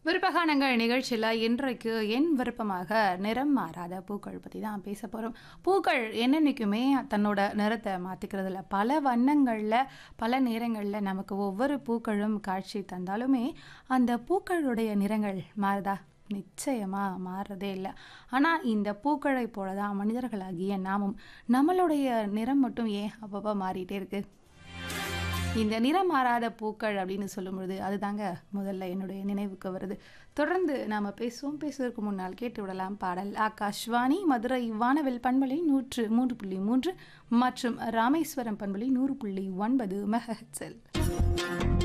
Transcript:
விருப்பகானங்கள் நிகழ்ச்சியில் இன்றைக்கு என் விருப்பமாக நிறம் மாறாத பூக்கள் பற்றி தான் பேச போகிறோம் பூக்கள் என்னென்னைக்குமே தன்னோட நிறத்தை மாற்றிக்கிறதுல பல வண்ணங்களில் பல நேரங்களில் நமக்கு ஒவ்வொரு பூக்களும் காட்சி தந்தாலுமே அந்த பூக்களுடைய நிறங்கள் மாறுதா நிச்சயமாக மாறுறதே இல்லை ஆனால் இந்த பூக்களை போல தான் மனிதர்களாகிய நாமும் நம்மளுடைய நிறம் மட்டும் ஏன் அப்பப்போ மாறிட்டே இருக்கு இந்த நிறம் மாறாத பூக்கள் அப்படின்னு சொல்லும்பொழுது அதுதாங்க முதல்ல என்னுடைய நினைவுக்கு வருது தொடர்ந்து நாம் பேசுவோம் பேசுவதற்கு முன்னால் கேட்டு விடலாம் பாடல் ஆகாஷ்வாணி மதுரை வானவில் பண்பலை நூற்று மூன்று புள்ளி மூன்று மற்றும் ராமேஸ்வரம் பண்பலை நூறு புள்ளி ஒன்பது மெகஹெட்ஸில்